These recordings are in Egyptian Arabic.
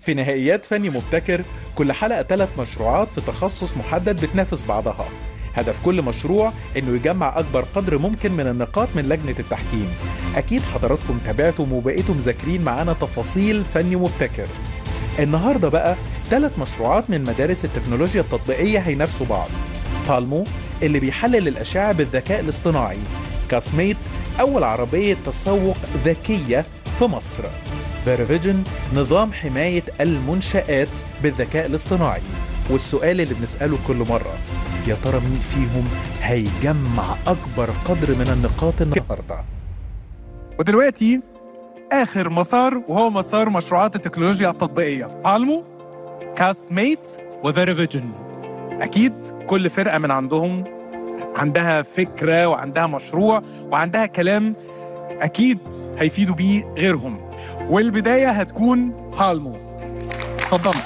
في نهائيات فني مبتكر كل حلقة ثلاث مشروعات في تخصص محدد بتنافس بعضها هدف كل مشروع انه يجمع اكبر قدر ممكن من النقاط من لجنة التحكيم اكيد حضراتكم تابعتم وبقيتم مذاكرين معانا تفاصيل فني مبتكر النهاردة بقى ثلاث مشروعات من مدارس التكنولوجيا التطبيقية هينافسوا بعض بالمو اللي بيحلل الأشعة بالذكاء الاصطناعي كاسميت أول عربية تسوق ذكية في مصر فيرفيجن نظام حماية المنشآت بالذكاء الاصطناعي والسؤال اللي بنسأله كل مرة يا ترى مين فيهم هيجمع أكبر قدر من النقاط النهاردة ودلوقتي آخر مسار وهو مسار مشروعات التكنولوجيا التطبيقية بالمو كاست ميت وفيريفيجن أكيد كل فرقة من عندهم عندها فكرة وعندها مشروع وعندها كلام أكيد هيفيدوا بيه غيرهم والبداية هتكون بالمو اتفضلوا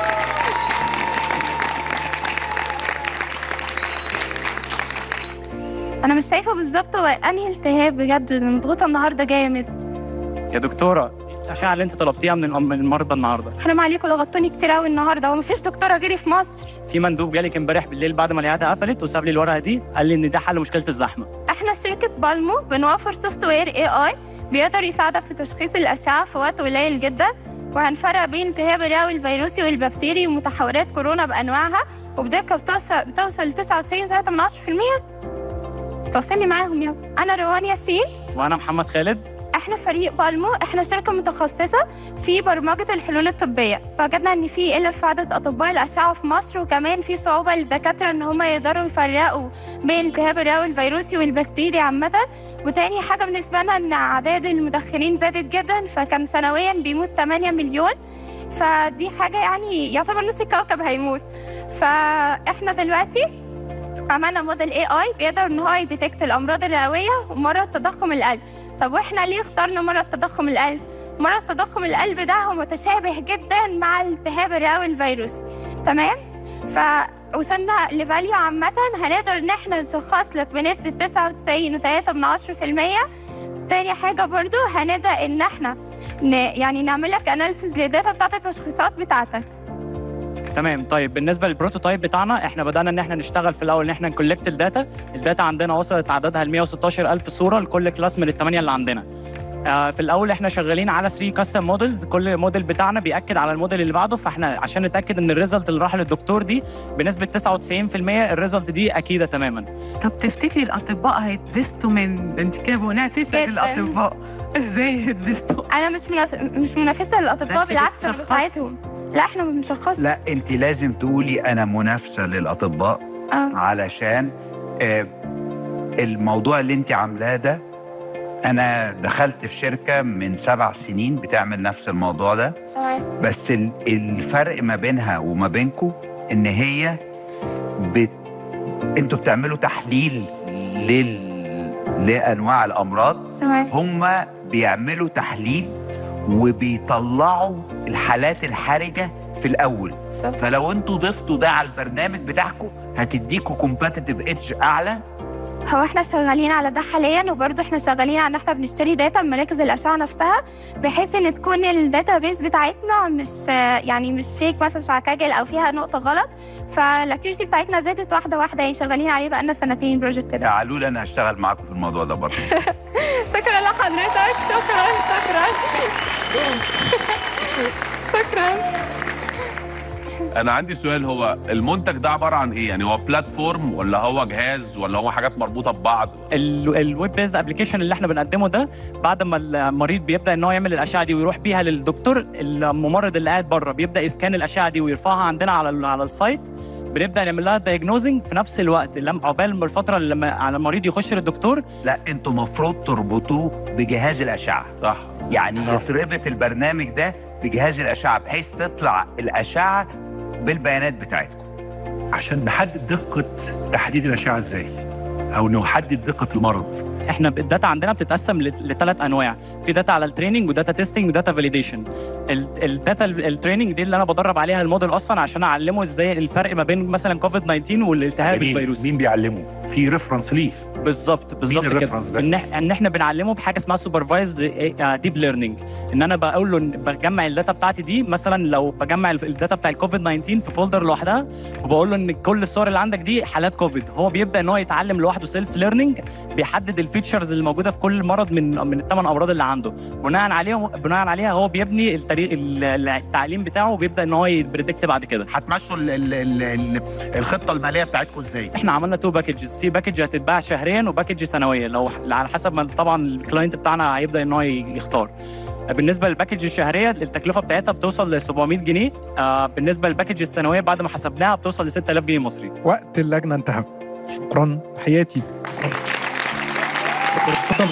انا مش شايفه بالظبط هو انهي التهاب بجد أنا مضغوطه النهارده جامد يا دكتوره دي الاشعه اللي انت طلبتيها من من المرضى النهارده حرام عليكم ضغطتوني كتير قوي النهارده هو مفيش دكتوره غيري في مصر في مندوب جالك امبارح بالليل بعد ما العياده قفلت وساب لي الورقه دي قال لي ان ده حل مشكله الزحمه احنا شركه بالمو بنوفر سوفت وير اي اي بيقدر يساعدك في تشخيص الاشعه في وقت قليل جدا وهنفرق بين التهاب الرئوي الفيروسي والبكتيري ومتحورات كورونا بانواعها وبدقه بتوصل بتوصل ل 99.3% توصلي معاهم يلا انا روان ياسين وانا محمد خالد احنا فريق بالمو احنا شركه متخصصه في برمجه الحلول الطبيه فوجدنا ان في قله في عدد اطباء الاشعه في مصر وكمان في صعوبه للدكاتره ان هم يقدروا يفرقوا بين التهاب الرئوي الفيروسي والبكتيري عامه وتاني حاجه بالنسبه لنا ان اعداد المدخنين زادت جدا فكان سنويا بيموت 8 مليون فدي حاجه يعني يعتبر نص الكوكب هيموت فاحنا دلوقتي عملنا موديل اي اي بيقدر ان هو يديتكت الامراض الرئويه ومرض تضخم القلب طب واحنا ليه اخترنا مرض تضخم القلب مرض تضخم القلب ده هو متشابه جدا مع الالتهاب الرئوي الفيروسي تمام فوصلنا لفاليو عامة هنقدر ان احنا نشخص لك بنسبة 99.3% تاني حاجة برضو هنقدر ان احنا ن... يعني نعمل لك اناليسيز للداتا بتاعت التشخيصات بتاعتك تمام طيب بالنسبه للبروتوتايب بتاعنا احنا بدانا ان احنا نشتغل في الاول ان احنا نكولكت الداتا الداتا عندنا وصلت عددها ل 116000 صوره لكل كلاس من الثمانيه اللي عندنا آه في الاول احنا شغالين على 3 كاستم موديلز كل موديل بتاعنا بياكد على الموديل اللي بعده فاحنا عشان نتاكد ان الريزلت اللي راح للدكتور دي بنسبه 99% الريزلت دي اكيده تماما طب تفتكري الاطباء هيتبسطوا من انت كده منافسه جداً. للاطباء ازاي يتبسطوا انا مش مناس... مش منافسه ده للاطباء انت بالعكس انا بتشخصي. بساعدهم لا احنا ما بنشخصش لا انت لازم تقولي انا منافسه للاطباء اه علشان آه، الموضوع اللي انت عاملاه ده انا دخلت في شركه من سبع سنين بتعمل نفس الموضوع ده تمام بس ال- الفرق ما بينها وما بينكم ان هي بت... انتوا بتعملوا تحليل لل... لانواع الامراض تمام هم بيعملوا تحليل وبيطلعوا الحالات الحرجه في الاول صح. فلو انتوا ضفتوا ده على البرنامج بتاعكم هتديكوا كومباتيتيف ايدج اعلى هو احنا شغالين على ده حاليا وبرضه احنا شغالين على ان احنا بنشتري داتا من مراكز الاشعه نفسها بحيث ان تكون الداتا بيس بتاعتنا مش يعني مش فيك مثلا مش عكاجل او فيها نقطه غلط فالاكيورسي بتاعتنا زادت واحده واحده يعني شغالين عليه بقالنا سنتين بروجكت ده تعالوا لي انا هشتغل معاكم في الموضوع ده برضه شكرا لحضرتك شكرا شكرا شكرا انا عندي سؤال هو المنتج ده عباره عن ايه يعني هو بلاتفورم ولا هو جهاز ولا هو حاجات مربوطه ببعض الويب بيز ابلكيشن اللي احنا بنقدمه ده بعد ما المريض بيبدا ان هو يعمل الاشعه دي ويروح بيها للدكتور الممرض اللي قاعد بره بيبدا يسكان الاشعه دي ويرفعها عندنا على ال- على السايت بنبدا نعمل لها دايجنوزنج في نفس الوقت لما عقبال ما الفتره اللي لما على المريض يخش للدكتور لا انتوا مفروض تربطوه بجهاز الاشعه صح يعني يتربط البرنامج ده بجهاز الاشعه بحيث تطلع الاشعه بالبيانات بتاعتكم عشان نحدد دقة تحديد الأشعة إزاي أو نحدد دقة المرض احنا الداتا عندنا بتتقسم لثلاث انواع في داتا على التريننج وداتا تيستنج وداتا فاليديشن الداتا التريننج دي اللي انا بدرب عليها الموديل اصلا عشان اعلمه ازاي الفرق ما بين مثلا كوفيد 19 والالتهاب مين, الفيروسي مين بيعلمه؟ في ريفرنس ليه؟ بالظبط بالظبط كده الريفرنس ده؟ ان إح- ان احنا بنعلمه بحاجه اسمها سوبرفايزد ديب ليرنينج ان انا بقول له إن بجمع الداتا بتاعتي دي مثلا لو بجمع الف- الداتا بتاع الكوفيد 19 في فولدر لوحدها وبقول له ان كل الصور اللي عندك دي حالات كوفيد هو بيبدا ان هو يتعلم لوحده سيلف ليرنينج بيحدد الفيتشرز اللي موجوده في كل مرض من من الثمان امراض اللي عنده بناء عليها بناء عليها هو بيبني التاريخ التعليم بتاعه وبيبدا ان هو يبريدكت بعد كده هتمشوا ال ال ال ال الخطه الماليه بتاعتكم ازاي؟ احنا عملنا تو باكجز في باكج هتتباع شهريا وباكج سنويه لو على حسب ما طبعا الكلاينت بتاعنا هيبدا ان هو يختار بالنسبه للباكج الشهريه التكلفه بتاعتها بتوصل ل 700 جنيه آه بالنسبه للباكج السنويه بعد ما حسبناها بتوصل ل 6000 جنيه مصري وقت اللجنه انتهى شكرا حياتي اتفضل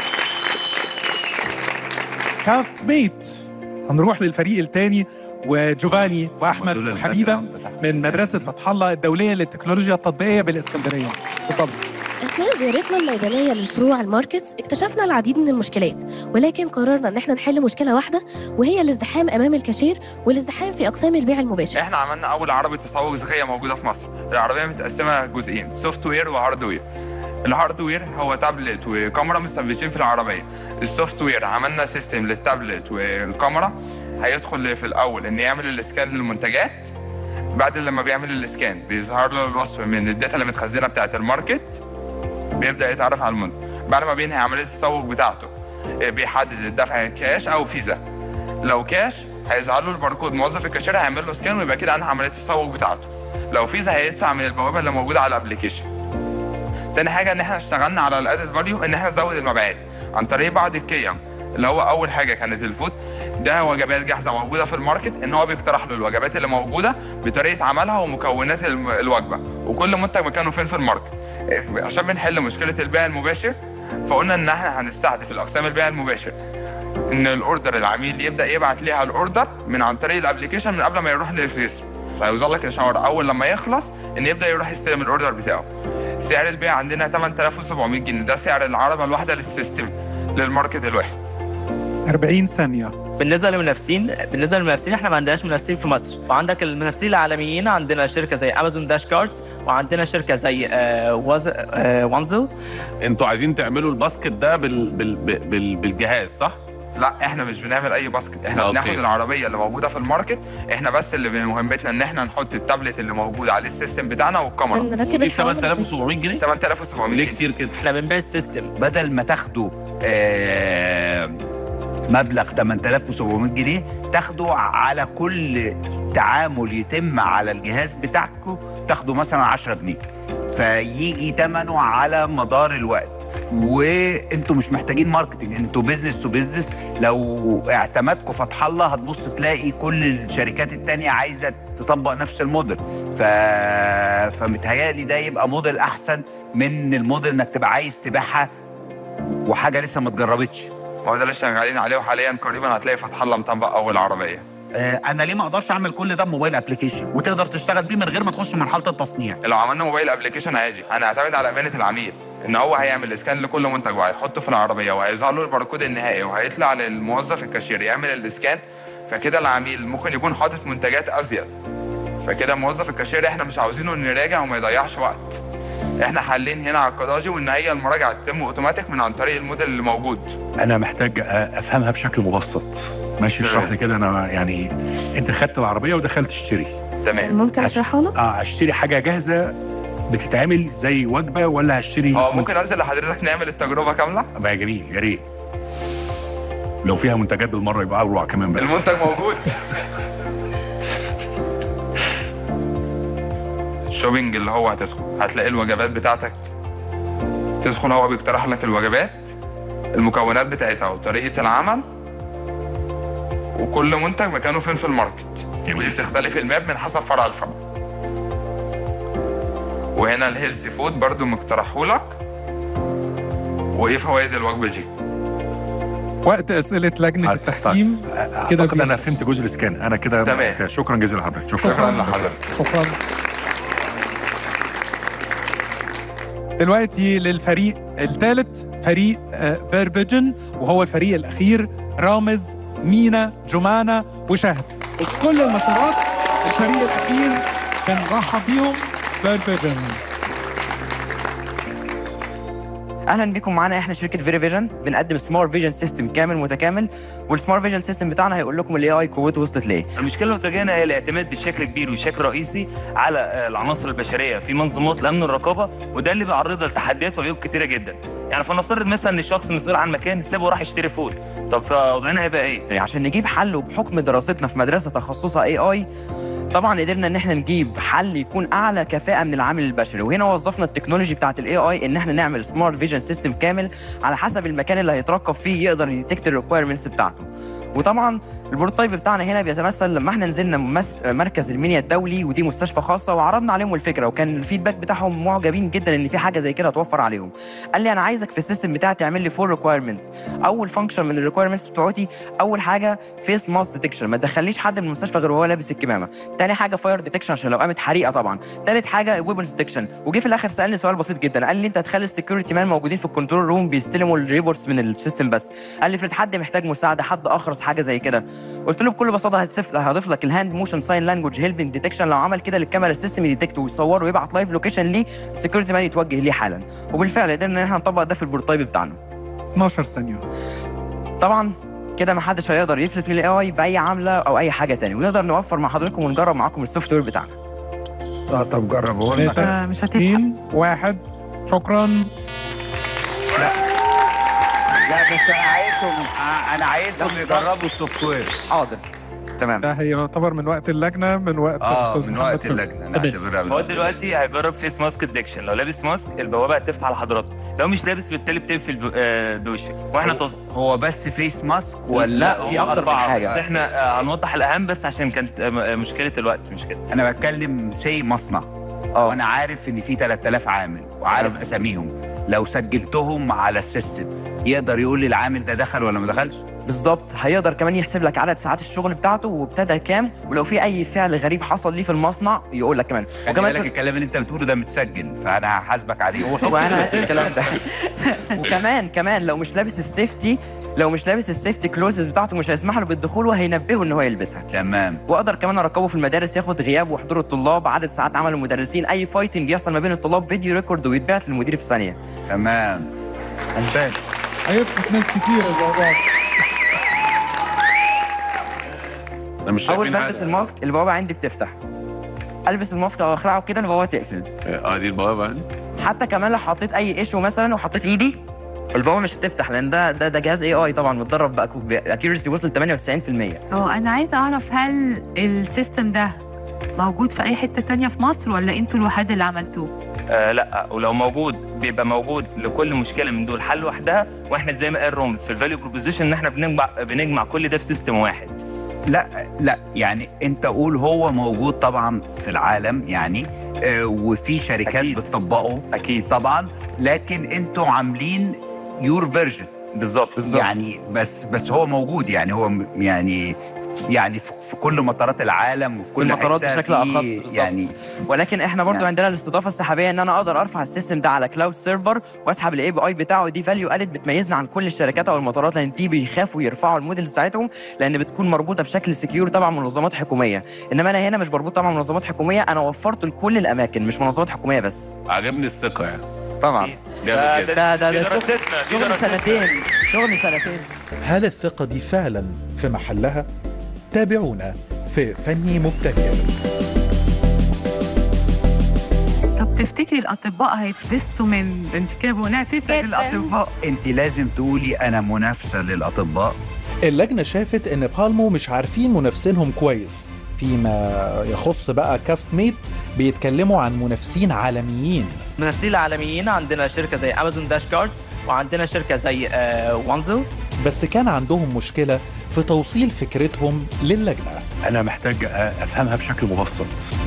كاست ميت هنروح للفريق الثاني وجوفاني واحمد دول وحبيبه الباك جراوند بتاعهم. من مدرسه فتح الله الدوليه للتكنولوجيا التطبيقيه بالاسكندريه اتفضل أثناء زيارتنا الميدانية للفروع الماركتس اكتشفنا العديد من المشكلات ولكن قررنا إن احنا نحل مشكلة واحدة وهي الازدحام أمام الكاشير والازدحام في أقسام البيع المباشر احنا عملنا اول عربيه تسوق ذكيه موجوده في مصر العربيه متقسمه جزئين سوفت وير وهاردوير الهاردوير هو تابلت وكاميرا مثبتين في العربيه السوفت وير عملنا سيستم للتابلت والكاميرا هيدخل في الاول ان يعمل الاسكان للمنتجات بعد لما بيعمل الاسكان بيظهر له الوصف من الداتا اللي متخزنه بتاعه الماركت بيبدا يتعرف على المنتج بعد ما بينهي عمليه التسوق بتاعته اه، بيحدد الدفع كاش او فيزا لو كاش هيظهر له الباركود موظف الكاشير هيعمل له سكان ويبقى كده انهى عمليه التسوق بتاعته لو فيزا هيدفع من البوابه اللي موجوده على الابلكيشن تاني حاجه ان احنا اشتغلنا على الادد فاليو ان احنا نزود المبيعات عن طريق بعض القيم اللي هو اول حاجه كانت الفود ده وجبات جاهزه موجوده في الماركت ان هو بيقترح له الوجبات اللي موجوده بطريقه عملها ومكونات الم- الوجبه وكل منتج مكانه فين في الماركت إيه، عشان بنحل مشكله البيع المباشر فقلنا ان احنا هنستهدف الاقسام البيع المباشر ان الاوردر العميل يبدا يبعت ليها الاوردر من عن طريق الابلكيشن من قبل ما يروح للجسم فيوصل لك اشعار اول لما يخلص ان يبدا يروح يستلم الاوردر بتاعه سعر البيع عندنا 8700 جنيه ده سعر العربه الواحده للسيستم للماركت الواحد 40 ثانيه بالنسبه للمنافسين بالنسبه للمنافسين احنا ما عندناش منافسين في مصر وعندك المنافسين العالميين عندنا شركه زي امازون داش كاردز وعندنا شركه زي آه واز آه وانزو انتوا عايزين تعملوا الباسكت ده بال... بال... بال... بالجهاز صح؟ لا احنا مش بنعمل اي باسكت احنا أوكي. بناخد العربيه اللي موجوده في الماركت احنا بس اللي مهمتنا ان احنا نحط التابلت اللي موجود عليه السيستم بتاعنا والكاميرا نركب ودي الحوامل 8700 جنيه 8700 ليه جنيه كتير كده؟ احنا بنبيع السيستم بدل ما تاخدوا آه، مبلغ 8700 جنيه تاخدوا على كل تعامل يتم على الجهاز بتاعكم تاخدوا مثلا 10 جنيه فيجي ثمنه على مدار الوقت وانتوا مش محتاجين ماركتنج انتوا بيزنس تو بيزنس لو اعتمدكم فتح الله هتبص تلاقي كل الشركات التانية عايزه تطبق نفس الموديل ف... فمتهيألي ده يبقى موديل احسن من الموديل انك تبقى عايز تبيعها وحاجه لسه ما اتجربتش هو ده اللي شغالين عليه وحاليا قريبا هتلاقي فتح الله مطبق اول عربيه آه انا ليه ما اقدرش اعمل كل ده بموبايل ابلكيشن وتقدر تشتغل بيه من غير ما تخش مرحله التصنيع لو عملنا موبايل ابلكيشن عادي هنعتمد على امانه العميل ان هو هيعمل اسكان لكل منتج وهيحطه في العربيه وهيظهر له الباركود النهائي وهيطلع للموظف الكاشير يعمل الاسكان فكده العميل ممكن يكون حاطط منتجات ازيد فكده موظف الكاشير احنا مش عاوزينه انه يراجع وما يضيعش وقت احنا حالين هنا على القضاجي وان هي المراجعه تتم اوتوماتيك من عن طريق الموديل اللي موجود انا محتاج أ- افهمها بشكل مبسط ماشي اشرح لي كده انا يعني انت خدت العربيه ودخلت تشتري تمام ممكن أشرحها لك؟ اه اشتري حاجه جاهزه بتتعمل زي وجبه ولا هشتري اه ممكن انزل لحضرتك نعمل التجربه كامله بقى جميل يا ريت لو فيها منتجات بالمره يبقى اروع كمان بقى المنتج موجود الشوبينج اللي هو هتدخل هتلاقي الوجبات بتاعتك تدخل هو بيقترح لك الوجبات المكونات بتاعتها وطريقة العمل وكل منتج مكانه فين في الماركت ودي بتختلف الماب من حسب فرع الفرع وهنا الهيلثي فود برضو مقترحهولك وايه فوائد الوجبة دي وقت اسئله لجنه التحكيم كده كده انا بيخلص. فهمت جزء الاسكان انا كده تمام. شكرا جزيلا لحضرتك شكرا, شكرا لحضرتك شكرا دلوقتي للفريق الثالث فريق فيرفيجن وهو الفريق الاخير رامز مينا جمانة وشهد وفي كل المسارات الفريق الاخير كان رحب بيهم فيرفيجن اهلا بيكم معانا احنا شركه فيري فيجن بنقدم سمارت فيجن سيستم كامل متكامل والسمارت فيجن سيستم بتاعنا هيقول لكم الاي اي قوته وصلت لايه المشكله اللي بتواجهنا هي الاعتماد بشكل كبير وشكل رئيسي على آه، العناصر البشريه في منظومات الامن والرقابه وده اللي بيعرضها لتحديات وعيوب كتيره جدا يعني فلنفترض مثلا ان الشخص مسؤول عن مكان سابه وراح يشتري فول طب فوضعنا هيبقى ايه يعني عشان نجيب حل وبحكم دراستنا في مدرسه تخصصها اي اي طبعا قدرنا ان احنا نجيب حل يكون اعلى كفاءه من العامل البشري وهنا وظفنا التكنولوجي بتاعت الاي اي ان احنا نعمل سمارت فيجن سيستم كامل على حسب المكان اللي هيترقب فيه يقدر يديتكت الريكويرمنتس بتاعته وطبعا البروتوتايب بتاعنا هنا بيتمثل لما احنا نزلنا مس... مركز المنيا الدولي ودي مستشفى خاصه وعرضنا عليهم الفكره وكان الفيدباك بتاعهم معجبين جدا ان في حاجه زي كده هتوفر عليهم قال لي انا عايزك في السيستم بتاعي تعمل لي فور ريكويرمنتس اول فانكشن من الريكويرمنتس بتوعتي اول حاجه فيس ماس ديتكشن ما تدخليش حد من المستشفى غير وهو لابس الكمامه تاني حاجه فاير ديتكشن عشان لو قامت حريقه طبعا تالت حاجه ويبنز ديتكشن وجي في الاخر سالني سؤال بسيط جدا قال لي انت هتخلي السكيورتي مان موجودين في الكنترول روم بيستلموا الريبورتس من السيستم بس قال لي افرض حد محتاج مساعده حد اخرس حاجه زي كده قلت له بكل بساطه هتسف هضيف لك الهاند موشن ساين لانجوج هيلبنج ديتكشن لو عمل كده للكاميرا السيستم يديتكت ويصور ويبعت لايف لوكيشن ليه السكيورتي مان يتوجه ليه حالا وبالفعل قدرنا ان احنا نطبق ده في البروتوتايب بتاعنا 12 ثانيه طبعا كده ما حدش هيقدر يفلت من الاي اي باي عامله او اي حاجه تاني ونقدر نوفر مع حضراتكم ونجرب معاكم السوفت وير بتاعنا اه طب جرب هو ثلاثة مش اثنين واحد شكرا لا بس انا عايزهم انا عايزهم يجربوا السوفت وير حاضر تمام ده هيعتبر من وقت اللجنه من وقت اه استاذ من محمد وقت فهمي. اللجنه نعتبرها هو دلوقتي هيجرب فيس ماسك ديكشن لو لابس ماسك البوابه هتفتح على حضرتك لو مش لابس بالتالي بتقفل ب- آه، بوشك واحنا تص... هو بس فيس ماسك ولا في أكتر من حاجة. بس احنا آه، هنوضح الاهم بس عشان كانت آه، م- آه، مشكله الوقت مش كده انا بتكلم سي مصنع وانا عارف ان في 3000 عامل وعارف اساميهم لو سجلتهم على السيستم يقدر يقول لي العامل ده دخل ولا ما دخلش بالظبط هيقدر كمان يحسب لك عدد ساعات الشغل بتاعته وابتدى كام ولو في اي فعل غريب حصل ليه في المصنع يقول لك كمان خلي وكمان بالك الكلام اللي انت بتقوله ده متسجل فانا هحاسبك عليه وانا اسف الكلام ده وكمان كمان لو مش لابس السيفتي لو مش لابس السيفتي كلوزز بتاعته مش هيسمح له بالدخول وهينبهه ان هو يلبسها تمام واقدر كمان ارقبه في المدارس ياخد غياب وحضور الطلاب عدد ساعات عمل المدرسين اي فايتنج يحصل ما بين الطلاب فيديو ريكورد ويتبعت للمدير في ثانيه تمام ممتاز هيبسط ناس كتير الموضوع ده. انا مش اول شايفين ما البس حاجه الماسك البوابه عندي بتفتح البس الماسك او اخلعه كده البوابه تقفل اه دي البوابه يعني حتى كمان لو حطيت اي ايشو مثلا وحطيت ايدي البوابه مش هتفتح لان ده ده ده جهاز اي اي طبعا متدرب باكيورسي وصل 98% اه انا عايزه اعرف هل السيستم ده موجود في اي حته تانية في مصر ولا انتوا الوحيد اللي عملتوه آه لا ولو موجود بيبقى موجود لكل مشكله من دول حل لوحدها واحنا زي ما قال رومز في الفاليو بروبوزيشن ان احنا بنجمع بنجمع كل ده في سيستم واحد لا لا يعني انت قول هو موجود طبعا في العالم يعني آه وفي شركات أكيد. بتطبقه اكيد طبعا لكن انتوا عاملين يور فيرجن بالظبط بالظبط يعني بس بس هو موجود يعني هو م- يعني يعني في في كل مطارات العالم وفي في كل المطارات حتة بشكل في اخص بالظبط يعني ولكن احنا برضو يعني- عندنا الاستضافه السحابيه ان انا اقدر ارفع السيستم ده على كلاود سيرفر واسحب الاي بي اي بتاعه دي فاليو ادد بتميزنا عن كل الشركات او المطارات لان دي بيخافوا يرفعوا المودلز بتاعتهم لان بتكون مربوطه بشكل سكيور طبعا من منظمات حكوميه انما انا هنا مش مربوط طبعا منظمات حكوميه انا وفرت لكل الاماكن مش منظمات حكوميه بس عجبني الثقه يعني طبعا جامد جدا ده ده دي ده شغل, دراستنا، دي شغل دراستنا. سنتين شغل سنتين هل الثقة دي فعلا في محلها؟ تابعونا في فني مبتكر طب تفتكري الاطباء هيتبسطوا من انت كده منافسه للاطباء انت لازم تقولي انا منافسه للاطباء اللجنة شافت إن بالمو مش عارفين منافسينهم كويس فيما يخص بقى كاست ميت بيتكلموا عن منافسين عالميين منافسين العالميين عندنا شركه زي امازون داش كاردز وعندنا شركه زي آه وانزو بس كان عندهم مشكلة في توصيل فكرتهم للجنة انا محتاج افهمها بشكل مبسط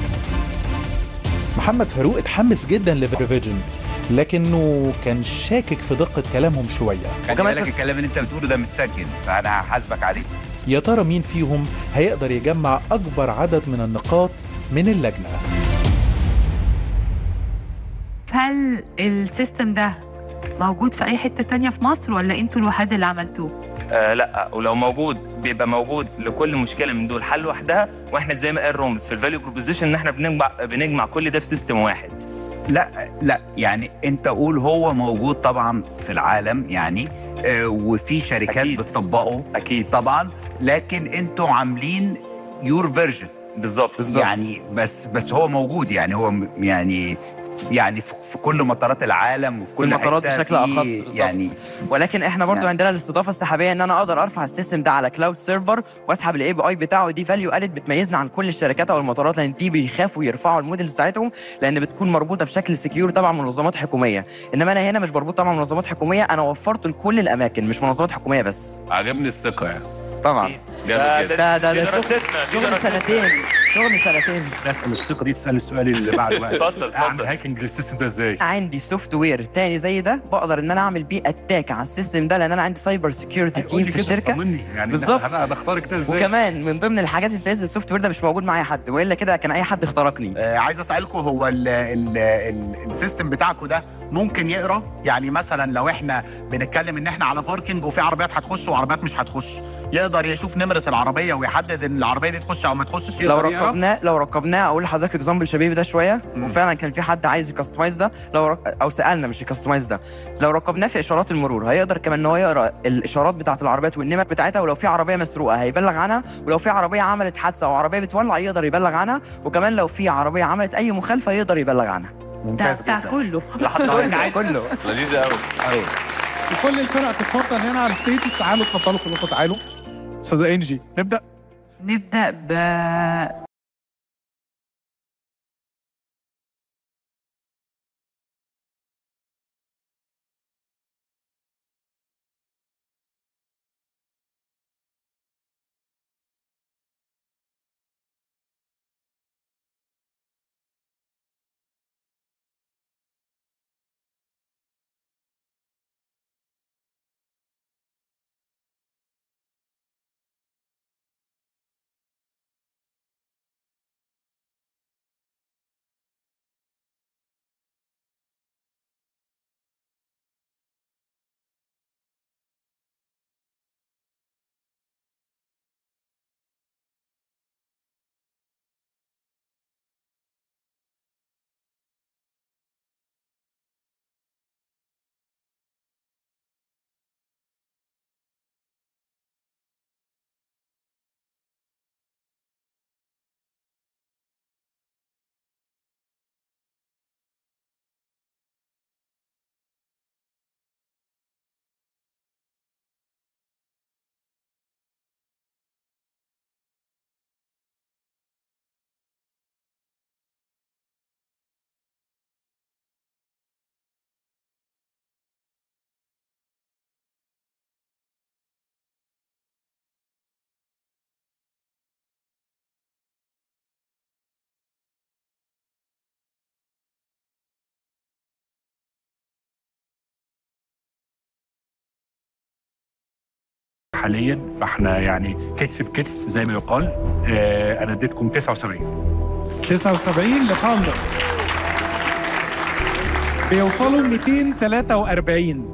محمد فاروق اتحمس جدا لفيرفيجن لكنه كان شاكك في دقة كلامهم شوية خلي بالك الكلام اللي انت بتقوله ده متسجل فانا هحاسبك عليه يا ترى مين فيهم هيقدر يجمع أكبر عدد من النقاط من اللجنة هل السيستم ده موجود في اي حته تانية في مصر ولا انتوا الوحيد اللي عملتوه آه لا ولو موجود بيبقى موجود لكل مشكله من دول حل لوحدها واحنا زي ما قال رومز في الفاليو بروبوزيشن ان احنا بنجمع بنجمع كل ده في سيستم واحد لا لا يعني انت قول هو موجود طبعا في العالم يعني آه، وفي شركات أكيد. بتطبقه اكيد طبعا لكن انتوا عاملين يور فيرجن بالظبط يعني بس بس هو موجود يعني هو م- يعني يعني في في كل مطارات العالم وفي في كل المطارات حتة بشكل في اخص بالظبط يعني ولكن احنا برضو يعني- عندنا الاستضافه السحابيه ان انا اقدر ارفع السيستم ده على كلاود سيرفر واسحب الاي بي اي بتاعه دي فاليو ادد بتميزنا عن كل الشركات او المطارات لان دي بيخافوا يرفعوا المودلز بتاعتهم لان بتكون مربوطه بشكل سكيور طبعا من منظمات حكوميه انما انا هنا مش مربوط طبعا منظمات حكوميه انا وفرته لكل الاماكن مش منظمات حكوميه بس عجبني الثقه يعني طبعا جامد جدا ده ده دي ده شغل دراستنا، دي شغل دراستنا. سنتين شغل سنتين اسال الثقه دي تسال السؤال اللي بعده بقى اتفضل اعمل هاكينج للسيستم ده ازاي؟ عندي سوفت وير تاني زي ده بقدر ان انا اعمل بيه اتاك على السيستم ده لان انا عندي سايبر سكيورتي قول لي تيم في كده، الشركه طمني. يعني بالظبط انا أنا اختارك ده ازاي؟ وكمان من ضمن الحاجات اللي في السوفت وير ده مش موجود معايا حد والا كده كان اي حد اخترقني آه عايز اسالكم هو ال ال ال السيستم بتاعكم ده ممكن يقرا يعني مثلا لو احنا بنتكلم ان احنا على باركنج وفي عربيات هتخش وعربيات مش هتخش يقدر يشوف نمره العربيه ويحدد ان العربيه دي تخش او ما تخشش لو يقدر يقرا ركبناه لو ركبناه اقول لحضرتك اكزامبل شبيه ده شويه وفعلا كان في حد عايز يكستمايز ده لو رك... او سالنا مش يكستمايز ده لو ركبناه في اشارات المرور هيقدر كمان ان هو يقرا الاشارات بتاعه العربيات والنمر بتاعتها ولو في عربيه مسروقه هيبلغ عنها ولو في عربيه عملت حادثه او عربيه بتولع يقدر يبلغ عنها وكمان لو في عربيه عملت اي مخالفه يقدر يبلغ عنها ده بتاع كله كله لذيذ قوي وكل الفرق تتفضل هنا على الستيج تعالوا اتفضلوا كلكم تعالوا استاذه انجي نبدا نبدا ب حاليا فاحنا يعني كتف بكتف زي ما يقال آه انا اديتكم 79 79 لثاندر بيوصلوا 243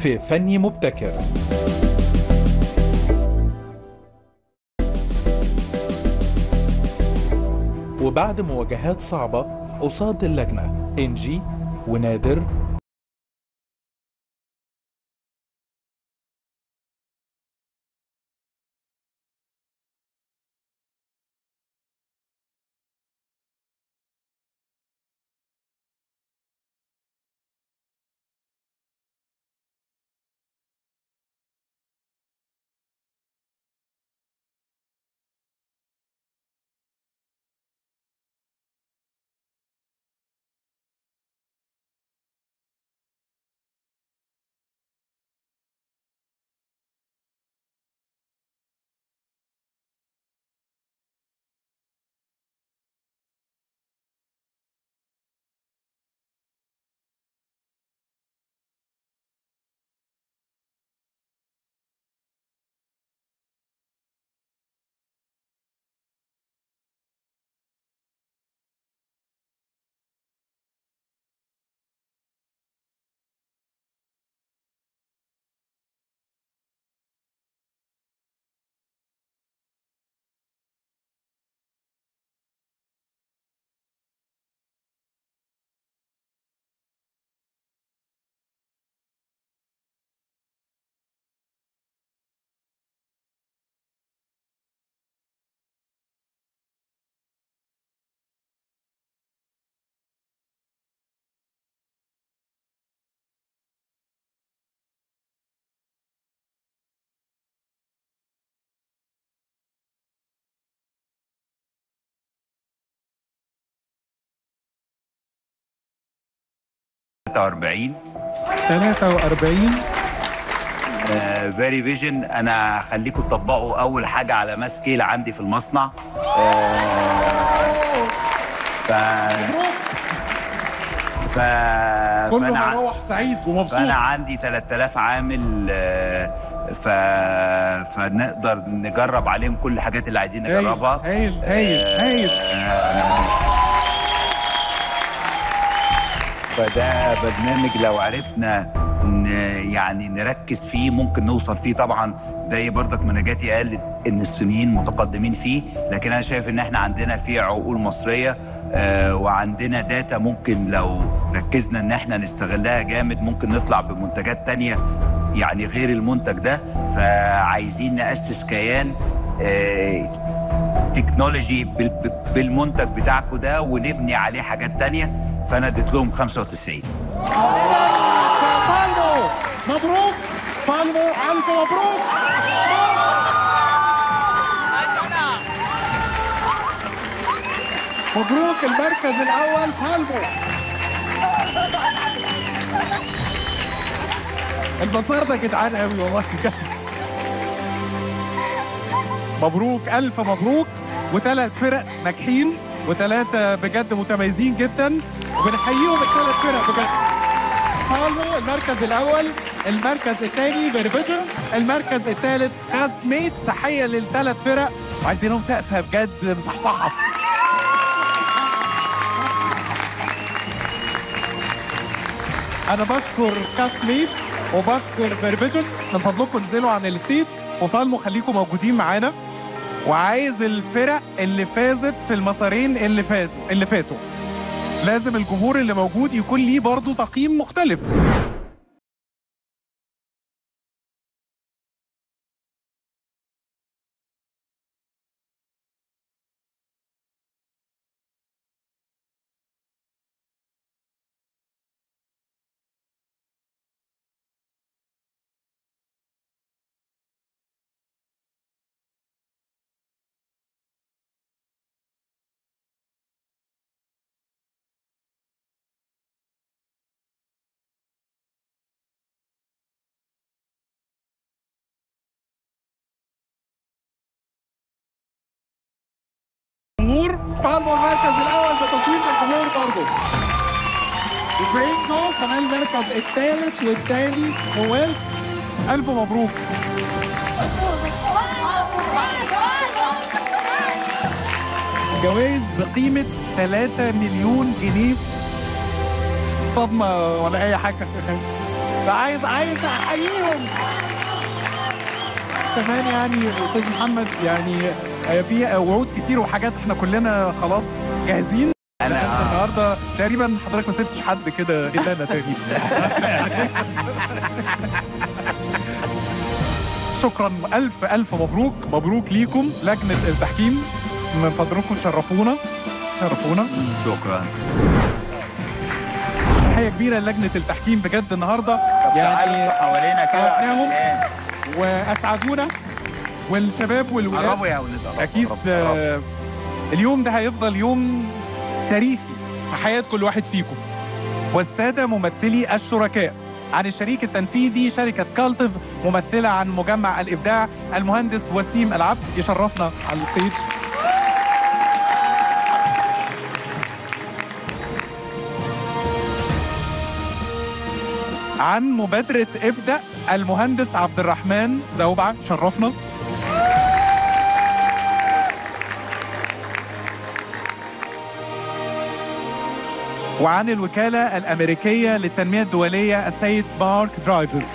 في فني مبتكر وبعد مواجهات صعبة قصاد اللجنة إنجي ونادر أربعين 43 فيري فيجن انا هخليكم تطبقوا اول حاجه على ماس سكيل عندي في المصنع آه، ف ف كله فأنا ع- هيروح سعيد ومبسوط فانا عندي 3000 عامل آه، ف... فنقدر نجرب عليهم كل الحاجات اللي عايزين هايل، نجربها هايل هايل هايل فده برنامج لو عرفنا ن... يعني نركز فيه ممكن نوصل فيه طبعا زي برضك ما نجاتي قال ان الصينيين متقدمين فيه لكن انا شايف ان احنا عندنا فيه عقول مصريه آه وعندنا داتا ممكن لو ركزنا ان احنا نستغلها جامد ممكن نطلع بمنتجات تانية يعني غير المنتج ده فعايزين نأسس كيان آه تكنولوجي بال- بالمنتج بتاعكم ده ونبني عليه حاجات تانية فانا اديت لهم 95 بالمو مبروك بالمو الف مبروك مبروك المركز الاول بالمو المسار ده جدعان قوي والله بجد مبروك الف مبروك وثلاث فرق ناجحين وثلاثه بجد متميزين جدا وبنحييهم الثلاث فرق بجد بالمو المركز الاول المركز الثاني فيرفيجن المركز الثالث كاست ميت تحيه للثلاث فرق وعايزينهم سقفه بجد مصحصحه انا بشكر كاست ميت وبشكر فيرفيجن من فضلكم انزلوا عن الستيج وفالمو خليكم موجودين معانا وعايز الفرق اللي فازت في المسارين اللي فازوا اللي فاتوا لازم الجمهور اللي موجود يكون ليه برضه تقييم مختلف جمهور بالمو المركز الاول بتصويت الجمهور برضه وبرينجو كمان المركز الثالث والثاني نوال الف مبروك جوائز بقيمة 3 مليون جنيه صدمة ولا أي حاجة عايز عايز احييهم كمان يعني الاستاذ محمد يعني آه، في وعود كتير وحاجات احنا كلنا خلاص جاهزين انا النهارده تقريبا حضرتك ما سبتش حد كده الا انا تقريبا شكرا الف الف مبروك مبروك ليكم لجنه التحكيم من فضلكم شرفونا شرفونا شكرا تحيه كبيره للجنه التحكيم بجد النهارده يعني حوالينا كده تعبناهم واسعدونا والشباب والولاد قربوا يا ولاد قربوا، اكيد قربوا، آه، اليوم ده هيفضل يوم تاريخي في حياه كل واحد فيكم والساده ممثلي الشركاء عن الشريك التنفيذي شركة كالتف ممثلة عن مجمع الإبداع المهندس وسيم العبد يشرفنا على الستيج عن مبادرة ابدأ المهندس عبد الرحمن زوبعة شرفنا وعن الوكالة الأمريكية للتنمية الدولية السيد مارك درايفرز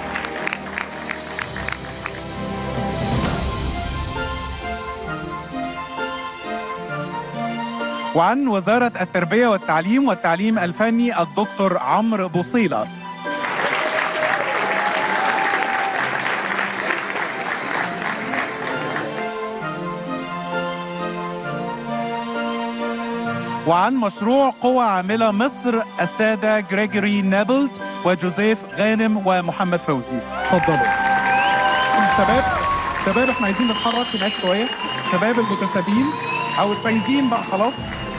وعن وزارة التربية والتعليم والتعليم الفني الدكتور عمرو بوصيلة وعن مشروع قوى عاملة مصر السادة جريجوري نابلت وجوزيف غانم ومحمد فوزي اتفضلوا الشباب شباب احنا عايزين نتحرك هناك شوية شباب المتسابين او الفايزين بقى خلاص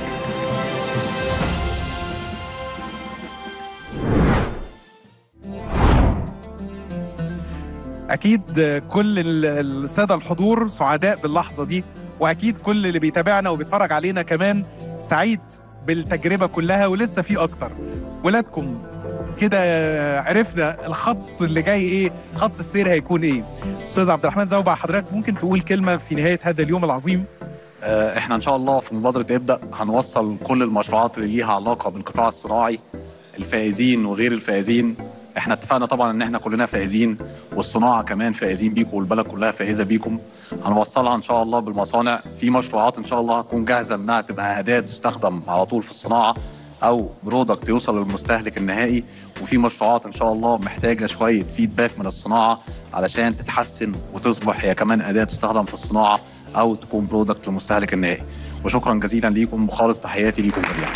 اكيد كل ال- الساده الحضور سعداء باللحظه دي واكيد كل اللي بيتابعنا وبيتفرج علينا كمان سعيد بالتجربه كلها ولسه في اكتر ولادكم كده عرفنا الخط اللي جاي ايه خط السير هيكون ايه استاذ عبد الرحمن زوبع حضرتك ممكن تقول كلمه في نهايه هذا اليوم العظيم آه، احنا ان شاء الله في مبادره ابدا هنوصل كل المشروعات اللي ليها علاقه بالقطاع الصناعي الفائزين وغير الفائزين احنا اتفقنا طبعا ان احنا كلنا فائزين والصناعه كمان فائزين بيكم والبلد كلها فائزه بيكم هنوصلها ان شاء الله بالمصانع في مشروعات ان شاء الله هتكون جاهزه انها تبقى اداه تستخدم على طول في الصناعه او برودكت يوصل للمستهلك النهائي وفي مشروعات ان شاء الله محتاجه شويه فيدباك من الصناعه علشان تتحسن وتصبح هي كمان اداه تستخدم في الصناعه او تكون برودكت للمستهلك النهائي وشكرا جزيلا ليكم وخالص تحياتي ليكم جميعا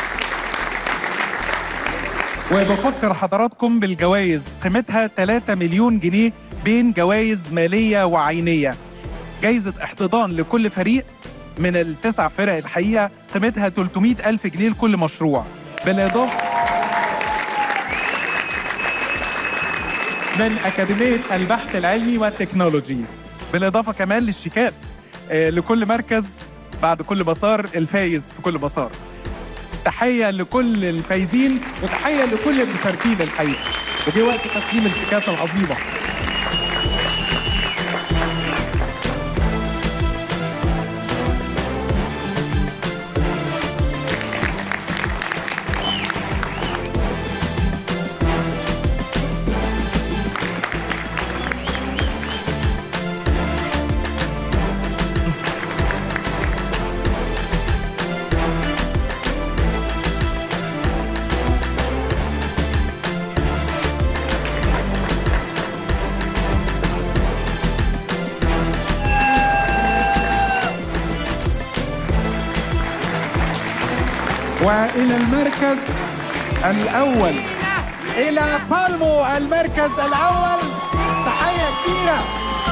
وبفكر حضراتكم بالجوائز قيمتها 3 مليون جنيه بين جوائز مالية وعينية جايزة احتضان لكل فريق من التسع فرق الحقيقة قيمتها 300 ألف جنيه لكل مشروع بالإضافة من أكاديمية البحث العلمي والتكنولوجي بالإضافة كمان للشيكات آه، لكل مركز بعد كل مسار الفايز في كل مسار تحيه لكل الفايزين وتحيه لكل المشاركين الحقيقه وجه وقت تسليم الشيكات العظيمه والى المركز الاول الى بالمو المركز الاول تحيه كبيره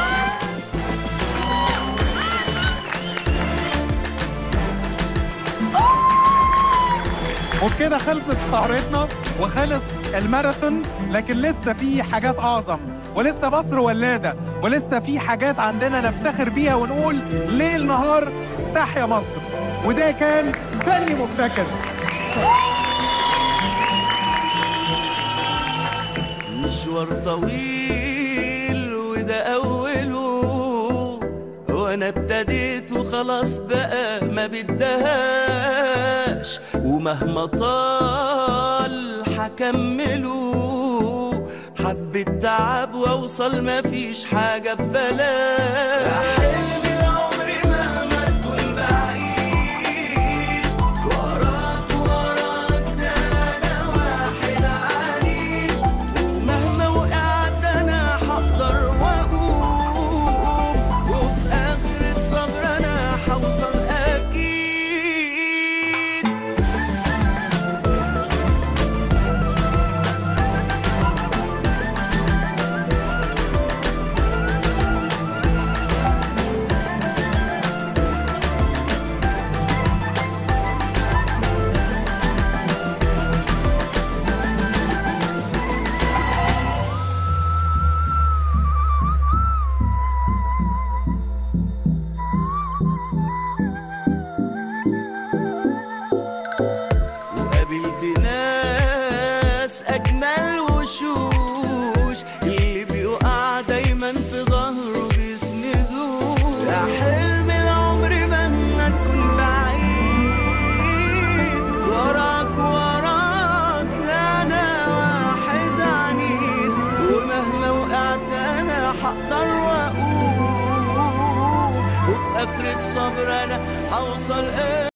وبكده خلصت سهرتنا وخلص الماراثون لكن لسه في حاجات اعظم ولسه مصر ولاده ولسه في حاجات عندنا نفتخر بيها ونقول ليل نهار تحيا مصر وده كان فني مبتكر مشوار طويل وده أوله وأنا ابتديت وخلاص بقى ما بدهاش ومهما طال هكمله حبة تعب واوصل مفيش حاجة ببلاش حلم العمر مهما تكون بعيد وراك وراك ده انا واحد عنيد ومهما وقعت انا هقدر واقوم وفي اخرة صبر انا هوصل اكيد وقابلت ناس أجمل وشوش اللي بيقع دايما في ظهره بيسندوه ده حلم العمر مهما تكون بعيد وراك وراك ده أنا واحد عنيد ومهما وقعت أنا هقدر وأقوم وفي آخرة صبر أنا هوصل